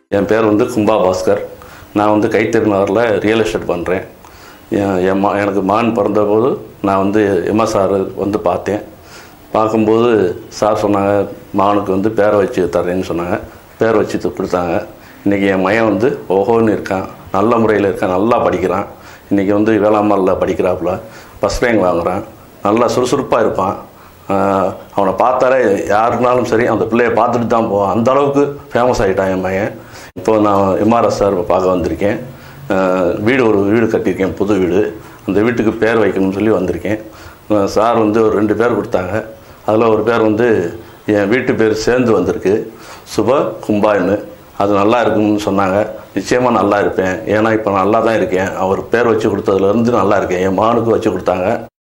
என் பேர் வந்து கும்பா பாஸ்கர் நான் வந்து கைத்தறி நகரில் ரியல் எஸ்டேட் பண்ணுறேன் என் என் மா எனக்கு மகன் பிறந்தபோது நான் வந்து எம்எஸ் சார் வந்து பார்த்தேன் பார்க்கும்போது சார் சொன்னாங்க மகனுக்கு வந்து பேரை வச்சு தரேன்னு சொன்னாங்க பேர் வச்சு து- கொடுத்தாங்க இன்றைக்கி என் மகன் வந்து ஓஹோன்னு இருக்கான் நல்ல முறையில் இருக்கான் நல்லா படிக்கிறான் இன்றைக்கி வந்து வேளாண்மரில் படிக்கிறாப்புல ஃபஸ்ட் ரேங்க் வாங்குறான் நல்லா சுறுசுறுப்பாக இருப்பான் ஆஹ் அவனை பார்த்தாலே யாருனாலும் சரி அந்த பிள்ளைய பார்த்துட்டு தான் போவான் அந்த அளவுக்கு ஃபேமஸ் ஆகிட்டான் என் மகன் இப்போ நான் எம்ஆர்எஸ் சார் பார்க்க வந்திருக்கேன் ஆஹ் வீடு ஒரு வீடு கட்டியிருக்கேன் புது வீடு அந்த வீட்டுக்கு பேர் வைக்கணும்னு சொல்லி வந்திருக்கேன் ஆஹ் சார் வந்து ஒரு ரெண்டு பேர் கொடுத்தாங்க அதில் ஒரு பேர் வந்து என் வீட்டு பேர் சேர்ந்து வந்திருக்கு சுப கும்பான்னு அது நல்லா இருக்கும்னு சொன்னாங்க நிச்சயமாக நல்லா இருப்பேன் ஏன்னா இப்போ நல்லா தான் இருக்கேன் அவர் பேர் வச்சு கொடுத்ததுலேருந்து நல்லா இருக்கேன் என் மகனுக்கு வச்சு கொடுத்தாங்க